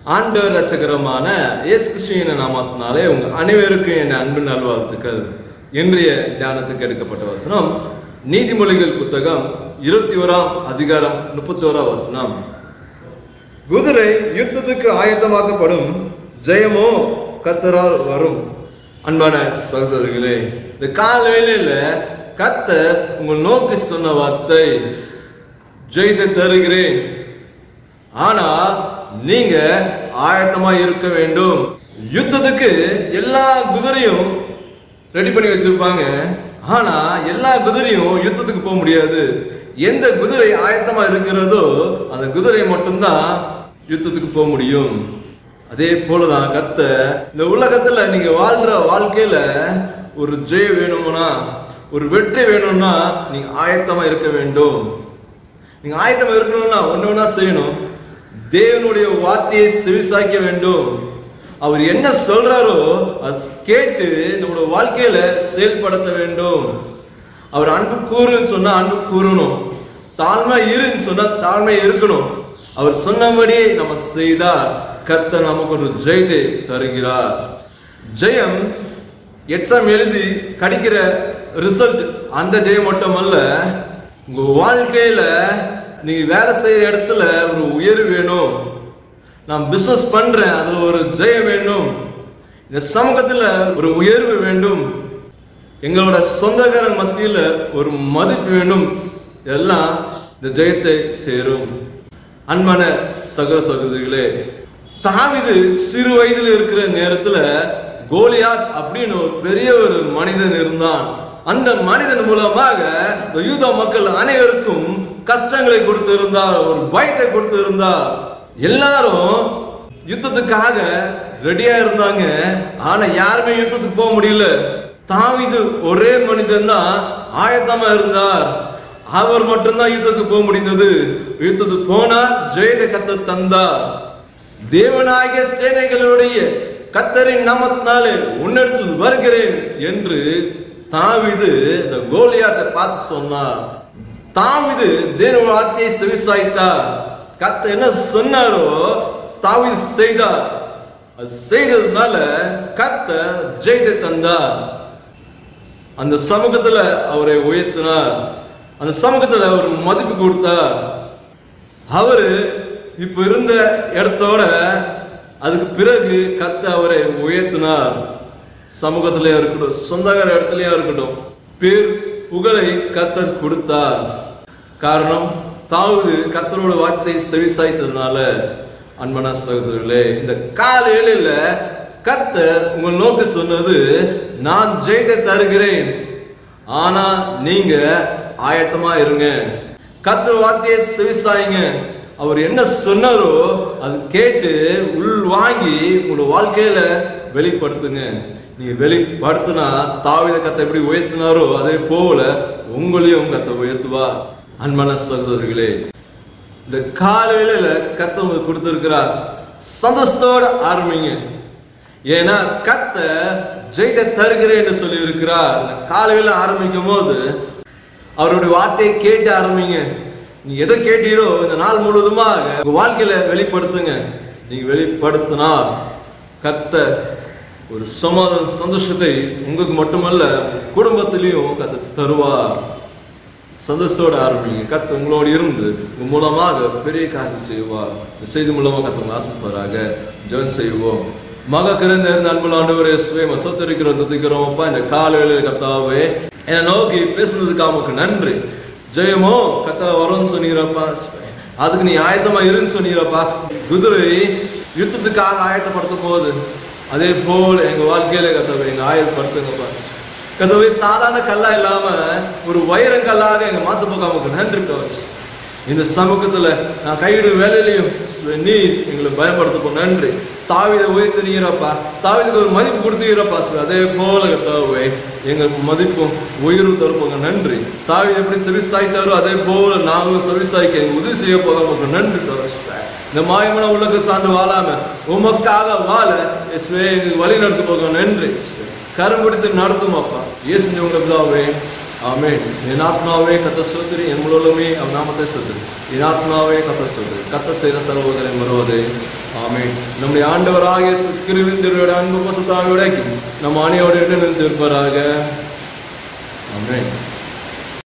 ஆண்டவர் ரட்சகரமான இயேசு கிறிஸ்துவின் நாமத்தினாலே உங்க அனைவருக்கும் என் அன்பு நல்வாழ்த்துக்கள் இன்றைய தியானத்துக்கு எடுக்கப்பட்ட வசனம் நீதிமொழிகள் புத்தகம் இருபத்தி ஓராம் அதிகாரம் முப்பத்தி ஓராம் வசனம் குதிரை யுத்தத்துக்கு ஆயத்தமாக்கப்படும் ஜெயமோ கத்தரால் வரும் அன்பான சகோதரர்களே இந்த காலையில கத்தர் உங்கள் நோக்கி சொன்ன வார்த்தை ஜெயத்தை தருகிறேன் ஆனா நீங்க ஆயத்தமா இருக்க வேண்டும் யுத்தத்துக்கு எல்லா குதிரையும் ரெடி பண்ணி வச்சிருப்பாங்க ஆனா எல்லா குதிரையும் யுத்தத்துக்கு போக முடியாது எந்த குதிரை ஆயத்தமா இருக்கிறதோ அந்த குதிரை மட்டும்தான் யுத்தத்துக்கு போக முடியும் அதே போலதான் கத்த இந்த உலகத்துல நீங்க வாழ்ற வாழ்க்கையில ஒரு ஜெயம் வேணும்னா ஒரு வெற்றி வேணும்னா நீங்க ஆயத்தமா இருக்க வேண்டும் நீங்க ஆயத்தமா இருக்கணும்னா ஒண்ணு ஒண்ணா செய்யணும் தேவனுடைய வார்த்தையை செவிசாய்க்க வேண்டும் அவர் என்ன சொல்றாரோ அது கேட்டு நம்மளோட வாழ்க்கையில செயல்படுத்த வேண்டும் அவர் அன்பு கூறுன்னு சொன்னா அன்பு கூறணும் தாழ்மை இருன்னு சொன்னா தாழ்மை இருக்கணும் அவர் சொன்னபடி நம்ம செய்தால் கர்த்தர் நமக்கு ஒரு ஜெயத்தை தருகிறார் ஜெயம் எக்ஸாம் எழுதி கிடைக்கிற ரிசல்ட் அந்த ஜெயம் மட்டுமல்ல உங்க வாழ்க்கையில நீங்க வேலை செய்யற இடத்துல ஒரு உயர்வு வேணும் நான் பிசினஸ் பண்றேன் அதுல ஒரு ஜெயம் வேணும் இந்த சமூகத்துல ஒரு உயர்வு வேண்டும் எங்களோட சொந்தக்காரன் மத்தியில ஒரு மதிப்பு வேணும் எல்லாம் இந்த ஜெயத்தை சேரும் அன்பான சகல சகோதரிகளே தாவிது சிறு வயதில் இருக்கிற நேரத்துல கோலியாத் அப்படின்னு ஒரு பெரிய ஒரு மனிதன் இருந்தான் அந்த மனிதன் மூலமாக இந்த யூத மக்கள் அனைவருக்கும் கஷ்டங்களை கொடுத்து இருந்தார் ஒரு பயத்தை கொடுத்து இருந்தார் எல்லாரும் யுத்தத்துக்காக ரெடியா இருந்தாங்க ஆனா யாருமே யுத்தத்துக்கு போக முடியல தாவிது ஒரே மனிதன் தான் ஆயத்தமா இருந்தார் அவர் மட்டும்தான் யுத்தத்துக்கு போக முடிந்தது யுத்தத்துக்கு போனார் ஜெயத கத்த தந்தார் தேவனாகிய சேனைகளுடைய கத்தரின் நாமத்தினாலே உன்னிடத்தில் வருகிறேன் என்று தாவிது இந்த கோலியாத்தை பார்த்து சொன்னார் தாவிது தேவ வார்த்தையை செவிசாய்த்தார் கத்த என்ன சொன்னாரோ தாவிது செய்தார் அது செய்ததுனால கத்த ஜெயத்தை தந்தார் அந்த சமூகத்துல அவரை உயர்த்தினார் அந்த சமூகத்துல அவர் மதிப்பு கொடுத்தார் அவரு இப்ப இருந்த இடத்தோட அதுக்கு பிறகு கத்த அவரை உயர்த்தினார் சமூகத்திலேயே இருக்கட்டும் சொந்தக்கார இடத்துலயும் இருக்கட்டும் பேர் புகழை கத்தர் கொடுத்தார் காரணம் தாவது கத்தரோட வார்த்தை செவிசாய்த்ததுனால அன்பன சகோதரர்களே இந்த காலையில கத்தர் உங்கள் நோக்கி சொன்னது நான் ஜெயத்தை தருகிறேன் ஆனா நீங்க ஆயத்தமா இருங்க கத்தர் வார்த்தையை செவிசாயுங்க அவர் என்ன சொன்னாரோ அது கேட்டு உள் வாங்கி உங்களோட வாழ்க்கையில வெளிப்படுத்துங்க நீ வெளிப்படுத்தினா தாவித கத்தை எப்படி உயர்த்தினாரோ அதே போல உங்களையும் கத்த உயர்த்துவா அன்பான சகோதரர்களே இந்த காலையில கத்த உங்களுக்கு கொடுத்திருக்கிறார் சந்தோஷத்தோட ஆரம்பிங்க ஏன்னா கத்த ஜெயத்தை தருகிறேன்னு சொல்லி இருக்கிறார் இந்த காலையில ஆரம்பிக்கும் போது அவருடைய வார்த்தையை கேட்டு ஆரம்பிங்க நீ எதை கேட்டீரோ இந்த நாள் முழுவதுமாக உங்க வாழ்க்கையில வெளிப்படுத்துங்க நீங்க வெளிப்படுத்தினா கத்த ஒரு சமாதான சந்தோஷத்தை உங்களுக்கு மட்டுமல்ல குடும்பத்திலையும் கத்த தருவார் சந்தோஷத்தோட ஆரம்பிங்க கத்த உங்களோடு இருந்து உங்க மூலமாக பெரிய காரியம் செய்வார் இந்த செய்தி மூலமாக கத்த உங்க ஆசைப்படுறாங்க ஜெபம் செய்வோம் மக கிரந்த இருந்த அன்புள்ள ஆண்டவரே சுயம சொத்தரிக்கிறோம் துதிக்கிறோம் அப்பா இந்த காலையில கத்தாவே என்னை நோக்கி பேசுனதுக்கு அவனுக்கு நன்றி ஜெயமோ கத்தா வரும்னு சொன்னீரப்பா அதுக்கு நீ ஆயத்தமா இருன்னு சொன்னீரப்பா குதிரை யுத்தத்துக்காக ஆயத்தப்படுத்த போகுது அதே போல் எங்க வாழ்க்கையில கத்தவை எங்க ஆயத்தப்படுத்துங்கப்பா கதவை சாதாரண கல்லா இல்லாம ஒரு வைரங்கல்லாக எங்க மாத்து போக்காமக்கு நன்றி கவச் இந்த சமூகத்துல நான் கையிடும் வேலையிலையும் நீர் எங்களை பயன்படுத்த நன்றி தாவிதை உயர்த்தினீரப்பா தாவிதுக்கு ஒரு மதிப்பு கொடுத்தீரப்பா அதே போல கத்தாவே எங்களுக்கு மதிப்பும் உயர்வு தருப்போங்க நன்றி தாவிதை எப்படி செவிசாய்த்தாரோ அதே போல நாங்களும் செவிசாய்க்க எங்க உதவி செய்ய போக நன்றி கவச் இந்த மாயமான உலக சார்ந்து வாழாம உமக்காக வாழ எஸ்வே எங்களுக்கு வழி நடத்து போக நன்றி கரம் பிடித்து நடத்தும் அப்பா இயேசு உங்க பிதாவே ஆமென் என் ஆத்மாவே கத்த சோதரி என் முழுவதுமே அவ் நாமத்தை சோதரி என் ஆத்மாவே கத்த சோதரி கத்த செய்த தருவதை வருவது ஆமென் நம்முடைய ஆண்டவராகிய கிருவிந்தருடைய அன்பு பசுத்தாவியோட நம் ஆணையோடு நின்று இருப்பாராக ஆமென்